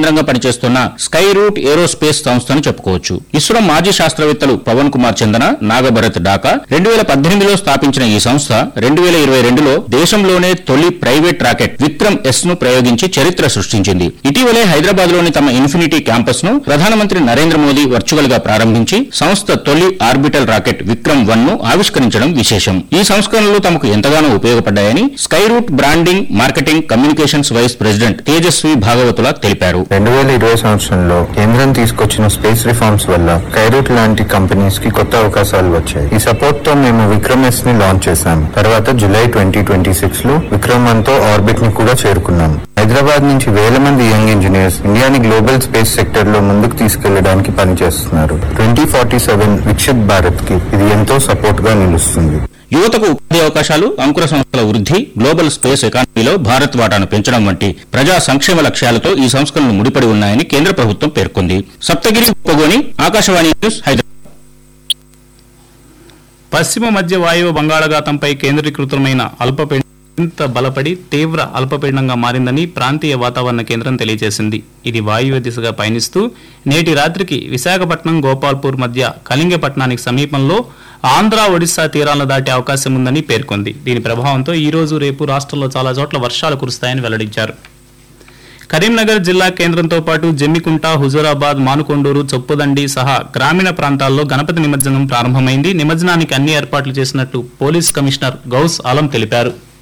కేంద్రంగా పనిచేస్తున్న sky route aerospace సంస్థను చెప్పుకోవచ్చు ఇస్రో మాజీ శాస్త్రవేత్తలు పవన్ కుమార్ చందన నాగభరత్ డాకా రెండు వేల పద్దెనిమిదిలో స్థాపించిన ఈ సంస్థ రెండు వేల ఇరవై రెండులో దేశంలోనే తొలి ప్రైవేట్ రాకెట్ విక్రమ్ ఎస్ ను ప్రయోగించి చరిత్ర సృష్టించింది ఇటీవలే హైదరాబాద్ లోని తమ ఇన్ఫినిటీ క్యాంపస్ ను ప్రధానమంత్రి నరేంద్ర మోదీ వర్చువల్ గా ప్రారంభించి సంస్థ తొలి ఆర్బిటల్ రాకెట్ విక్రమ్ వన్ ను ఆవిష్కరించడం విశేషం ఈ సంస్కరణలు తమకు ఎంతగానో ఉపయోగపడ్డాయని Skyroot branding marketing communications vice president Tejaswi Bhagavatula తెలిపారు రెండు వేల ఇరవై సంవత్సరంలో కేంద్రం తీసుకొచ్చిన స్పేస్ రిఫార్మ్స్ వల్ల కైరూట్ లాంటి కంపెనీస్ కి కొత్త అవకాశాలు వచ్చాయి ఈ సపోర్ట్ తో మేము విక్రమ్ ఎస్ ని లాంచ్ చేశాం తర్వాత జూలై ట్వంటీ ట్వంటీ సిక్స్ లో విక్రమ్ వన్ తో ఆర్బిట్ ని కూడా చేరుకున్నాం హైదరాబాద్ నుంచి వేల మంది యంగ్ ఇంజనీర్స్ ఇండియాని గ్లోబల్ స్పేస్ సెక్టర్ లో ముందుకు తీసుకెళ్లడానికి పనిచేస్తున్నారు twenty forty seven Viksit Bharat కి ఇది ఎంతో సపోర్ట్ గా నిలుస్తుంది యువతకు ఉపాధి అవకాశాలు అంకుర సంస్థల వృద్ధి గ్లోబల్ స్పేస్ ఎకానమీలో భారత్ వాటాను పెంచడం వంటి ప్రజా సంక్షేమ లక్ష్యాలతో ఈ సంస్కరణలు ముడిపడి ఉన్నాయని కేంద్ర ప్రభుత్వం పేర్కొంది సప్తగిరి ఉపగోని ఆకాశవాణి న్యూస్ హైదరాబాద్ పశ్చిమ మధ్య వాయువ్య బంగాళాఖాతంపై కేంద్రీకృతమైన అల్పపీడనం మరింత బలపడి తీవ్ర అల్పపీడనంగా మారిందని ప్రాంతీయ వాతావరణ కేంద్రం తెలియజేసింది ఇది వాయువ్య దిశగా పయనిస్తూ నేటి రాత్రికి విశాఖపట్నం గోపాల్పూర్ మధ్య కళింగపట్నానికి సమీపంలో ఆంధ్ర ఒడిశా తీరాలను దాటే అవకాశం ఉందని పేర్కొంది దీని ప్రభావంతో ఈ రోజు రేపు రాష్ట్రంలో చాలా చోట్ల వర్షాలు కురుస్తాయని వెల్లడించారు కరీంనగర్ జిల్లా కేంద్రంతో పాటు జమ్మికుంట హుజూరాబాద్ మానుకొండూరు చొప్పుదండి సహా గ్రామీణ ప్రాంతాల్లో గణపతి నిమజ్జనం ప్రారంభమైంది నిమజ్జనానికి అన్ని ఏర్పాట్లు చేసినట్లు పోలీస్ కమిషనర్ గౌస్ ఆలం తెలిపారు